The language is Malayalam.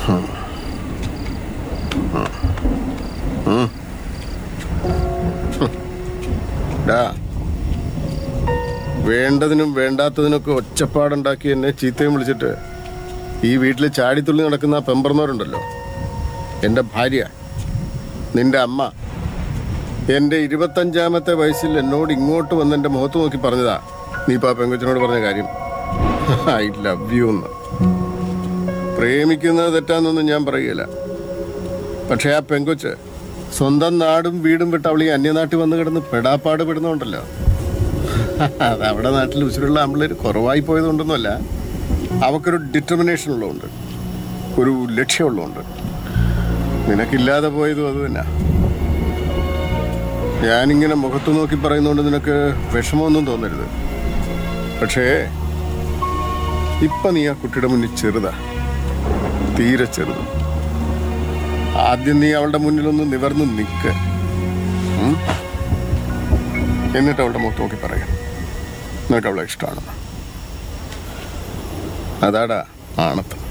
ഡാ വേണ്ടതിനും വേണ്ടാത്തതിനൊക്കെ ഒച്ചപ്പാടുണ്ടാക്കി എന്നെ ചീത്തയും വിളിച്ചിട്ട് ഈ വീട്ടിൽ ചാടിത്തുള്ളി നടക്കുന്ന ആ പെമ്പറന്നവരുണ്ടല്ലോ എൻ്റെ ഭാര്യ നിന്റെ അമ്മ എൻ്റെ ഇരുപത്തഞ്ചാമത്തെ വയസ്സിൽ എന്നോട് ഇങ്ങോട്ട് വന്ന് എൻ്റെ മുഖത്ത് നോക്കി പറഞ്ഞതാ നീ ഇപ്പൊ ആ പെങ്കൊച്ചിനോട് പറഞ്ഞ കാര്യം ഐ ലവ് യു എന്ന് പ്രേമിക്കുന്നത് തെറ്റാന്നൊന്നും ഞാൻ പറയുകയില്ല പക്ഷേ ആ പെങ്കൊച്ച് സ്വന്തം നാടും വീടും വിട്ട് അവൾ ഈ അന്യനാട്ടിൽ വന്ന് കിടന്ന് പെടാപ്പാട് പെടുന്നുണ്ടല്ലോ അത് അവിടെ നാട്ടിൽ ഉച്ചിലുള്ള ആമ്പിള്ളേർ കുറവായി പോയതുകൊണ്ടൊന്നുമല്ല അവക്കൊരു ഡിറ്റർമിനേഷൻ ഉള്ളതുകൊണ്ട് ഒരു ലക്ഷ്യമുള്ളതുകൊണ്ട് നിനക്കില്ലാതെ പോയതും അത് തന്നെ ഞാനിങ്ങനെ മുഖത്ത് നോക്കി പറയുന്നതുകൊണ്ട് നിനക്ക് വിഷമമൊന്നും തോന്നരുത് പക്ഷേ ഇപ്പൊ നീ ആ കുട്ടിയുടെ മുന്നിൽ ചെറുതാ തീരെ ചെറുത് ആദ്യം നീ അവളുടെ മുന്നിലൊന്ന് നിവർന്ന് നിൽക്ക് ഉം? എന്നിട്ട് അവളുടെ മുഖത്ത് നോക്കി പറയാം നിനക്ക് അവളെ ഇഷ്ടമാണെന്ന് അതാടാ ആണത്തം